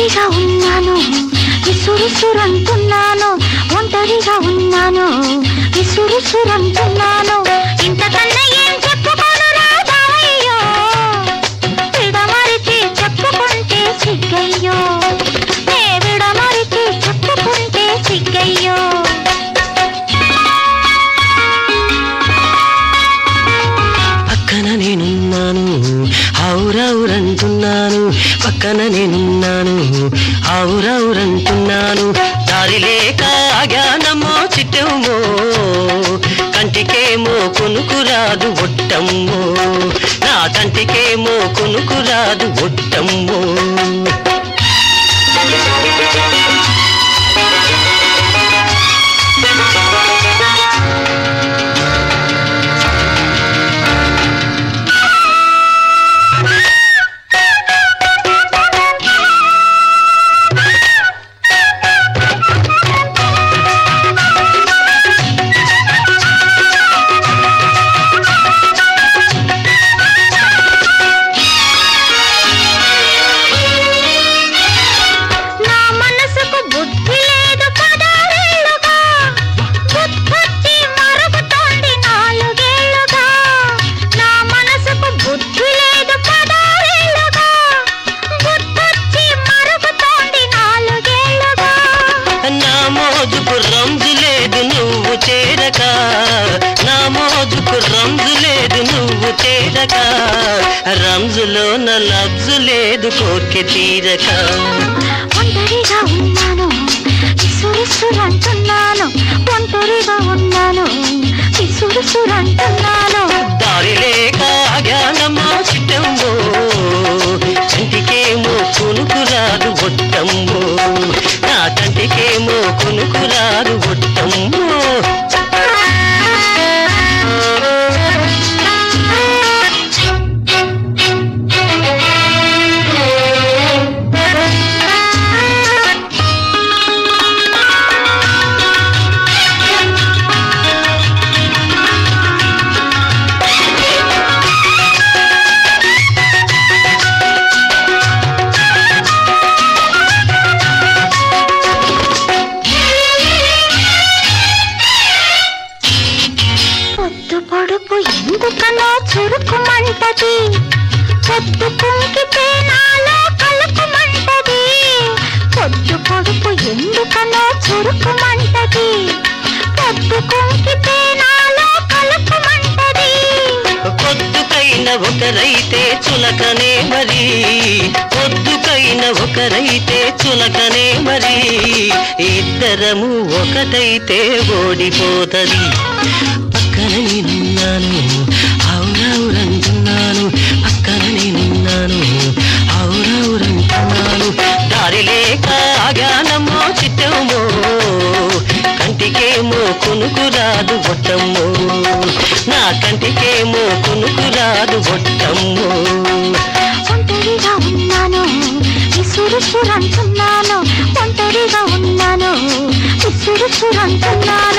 ఒంటరిగా ఉన్నాను విసురుసురంటున్నాను ఒంటరిగా ఉన్నాను విసురుసురంటున్నాను ఇంతకన్నా ఏం చెప్పుకోను రాజాయ్యో విడమరిచి చెప్పుకుంటే సిగ్గయ్యో నే విడమరిచి చెప్పుకుంటే సిగ్గయ్యో పక్కన నేనున్నాను ఔరౌరంటున్నాను పక్కన నేనున్నాను ఔరౌరంటున్నాను దారి లేక ఆగానమ్మో చిట్టమ్మో కంటికేమో కొనుకురాదు ఒట్టమ్మో నా కంటికేమో కొనుకురాదు ఒట్టమ్మో నా మనసుకు బుద్ధి లేదు పదారేళ్లుగా బుద్ధొచ్చి మరుగుతోంది నాలుగేళ్లుగా నా మనసుకు బుద్ధి లేదు పదారేళ్లుగా బుద్ధొచ్చి మరుగుతోంది నాలుగేళ్లుగా నా మోజుకు రంజు లేదు నువ్వు చేరక నా మోజుకు రంజు లేదు నువ్వు చేరక రంజులో నా లబ్జు లేదు కోర్కె తీరక ఒంటరిగా ఉన్నాను విసురుసురంటున్నాను ఒంటరిగా ఉన్నాను విసురుసురంటున్నాను దారి లేక ఆగానమ్మో చిట్టమ్మో కంటికేమో కొనుకురాదు ఒట్టమ్మో నా కంటికేమో కొనుకురాదు ఒట్టమ్మో పొద్దు పొడుపు ఎందుకనో చురుకుమంటది పొద్దు కుంకితే నాలో కలుకుమంటది పొద్దు పొడుపు ఎందుకనో చురుకుమంటది పొద్దు కుంకితే నాలో కలుకుమంటది పొద్దుకైన ఒకరైతే చులకనే మరి పొద్దుకైన ఒకరైతే చులకనే మరి ఇద్దరము ఒకటైతే ఓడిపోతది పక్కన నేనున్నాను ఔరౌరంటున్నాను పక్కన నేనున్నాను ఔరౌరంటున్నాను దారి లేక ఆగానమ్మో చిట్టమ్మో కంటికేమో కొనుకురాదు ఒట్టమ్మో నా కంటికేమో కొనుకురాదు ఒట్టమ్మో ఒంటరిగా ఉన్నాను విసురుసురంటున్నాను ఒంటరిగా ఉన్నాను విసురుసురంటున్నాను